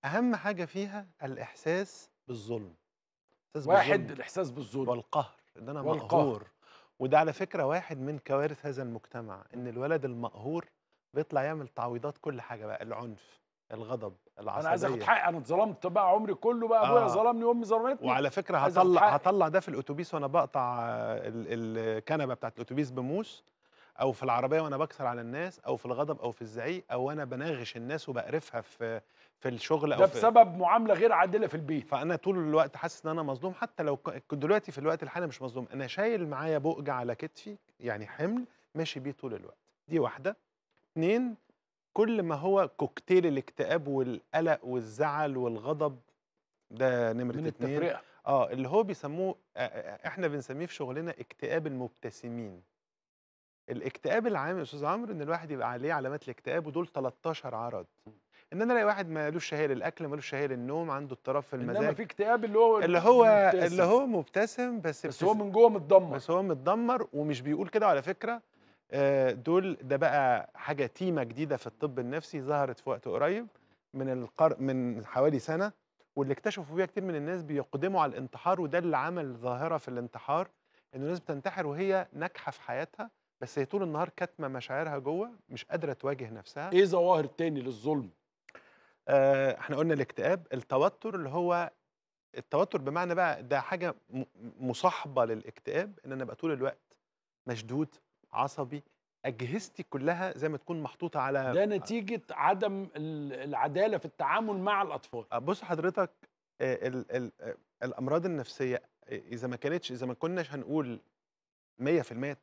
أهم حاجة فيها الإحساس بالظلم. إحساس واحد بالظلم الإحساس بالظلم. والقهر، إن أنا والقهر. مقهور، وده على فكرة واحد من كوارث هذا المجتمع، إن الولد المقهور بيطلع يعمل تعويضات كل حاجة بقى، العنف، الغضب، أنا عايز آخد العصبية. حقي، أنا اتظلمت بقى عمري كله بقى أبويا آه. ظلمني وأمي ظلمتني. وعلى فكرة عايز آخد هاطلّع حقي. هاطلّع ده في الأوتوبيس وأنا باقطع ال الكنبة بتاعة الأوتوبيس بموس، أو في العربية وأنا باكسر على الناس، أو في الغضب أو في الزعيق، أو وأنا باناغش الناس وباقرفها في في الشغل ده أو في بسبب معاملة غير عادلة في البيت. فأنا طول الوقت حاسس إن أنا مظلوم حتى لو ك كنت دلوقتي في الوقت الحالي مش مظلوم، أنا شايل معايا بؤج على كتفي، يعني حمل ماشي بيه طول الوقت، دي واحدة. 2 كل ما هو كوكتيل الاكتئاب والقلق والزعل والغضب، ده نمرة من 2 التفرقة. آه، اللي هو بيسموه أ أ إحنا بنسميه في شغلنا اكتئاب المبتسمين. الاكتئاب العام يا أستاذ عمرو إن الواحد يبقى عليه علامات الاكتئاب ودول 13 عرض، إن أنا ألاقي واحد ما لوش شهية للأكل، ما لوش شهية للنوم، عنده اضطراب في إنما المزاج. في اكتئاب اللي هو اللي هو مبتسم. اللي هو مبتسم بس بس هو ابتس من جوه متدمر. بس هو متدمر ومش بيقول كده وعلى فكرة آآ دول ده بقى حاجة تيمة جديدة في الطب النفسي ظهرت في وقت قريب من القر من حوالي سنة، واللي اكتشفوا فيها كتير من الناس بيقدموا على الانتحار وده اللي عمل ظاهرة في الانتحار، إن الناس بتنتحر وهي ناجحة في حياتها، بس هي طول النهار كاتمة مشاعرها جوه، مش قادرة تواجه نفسها. إيه ظواهر تاني للظلم؟ آآ إحنا قلنا الاكتئاب، التوتر اللي هو التوتر بمعنى بقى ده حاجة م مصاحبة للاكتئاب، إن أنا أبقى طول الوقت مشدود، عصبي، أجهزتي كلها زي ما تكون محطوطة على ده نتيجة عدم ال العدالة في التعامل مع الأطفال. أ بُص حضرتك آآ ال ال آآ الأمراض النفسية أ إذا ما كانتش إذا ما كناش هنقول 100%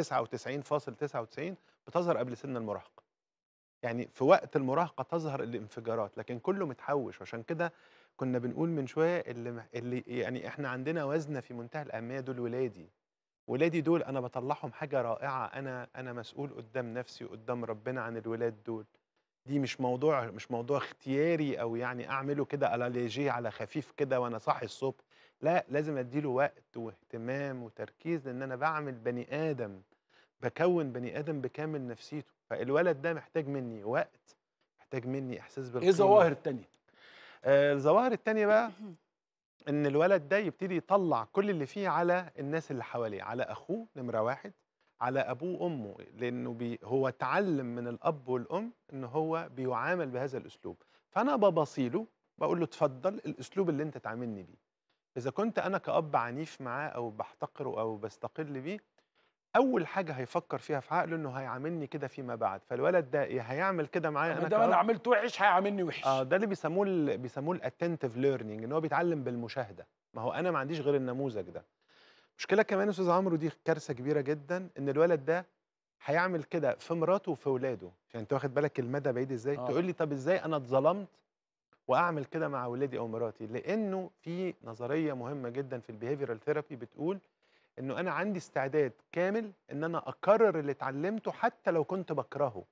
99.99 بتظهر قبل سن المراهقة. يعني في وقت المراهقة تظهر الانفجارات، لكن كله متحوّش، وعشان كده كنا بنقول من شوية اللي مح اللي يعني إحنا عندنا وزنة في منتهى الأهمية دول ولادي، ولادي دول أنا باطلّعهم حاجة رائعة، أنا أنا مسؤول قدّام نفسي وقدّام ربنا عن الولاد دول، دي مش موضوع مش موضوع اختياري أو يعني أعمله كده à la léger على خفيف كده وأنا صاحي الصبح، لأ لازم أدّي له وقت واهتمام وتركيز، لإن أنا باعمل بني آدم، باكوّن بني آدم بكامل نفسيته، فالولد ده محتاج منّي وقت، محتاج منّي إحساس بالقيمة. إيه الظواهر التانية؟ آآ الظواهر التانية بقى إن الولد ده يبتدي يطلّع كل اللي فيه على الناس اللي حواليه، على أخوه نمرة 1، على أبوه وأمه، لإنه بي هو اتعلّم من الأب والأم إن هو بيُعامل بهذا الأسلوب، فأنا باباصي له، باقول له اتفضل الأسلوب اللي أنت تعاملني بيه. إذا كنت أنا كأب عنيف معاه أو باحتقره أو باستقل بيه، أول حاجة هيفكّر فيها في عقله إنه هيعاملني كده فيما بعد، فالولد ده يا هيعمل كده معايا ما أنا دام أنا كأب عملت وِحِش هيعاملني وِحِش. آه، ده اللي بيسموه ال بيسموه الattentive learning إن هو بيتعلّم بالمشاهدة، ما هو أنا ما عنديش غير النموذج ده. المشكلة كمان يا أستاذ عمرو ودي كارثة كبيرة جدًا، إن الولد ده هيعمل كده في مراته وفي ولاده، يعني أنت واخد بالك المدى بعيد إزاي؟ آه. تقول لي طَب إزاي أنا اتظلمت وأعمل كده مع ولادي أو مراتي؟ لإنه في نظرية مهمة جدًا في الbehavioral therapy بتقول إنه أنا عندي استعداد كامل إن أنا أكرر اللي اتعلمته حتى لو كنت باكرهه،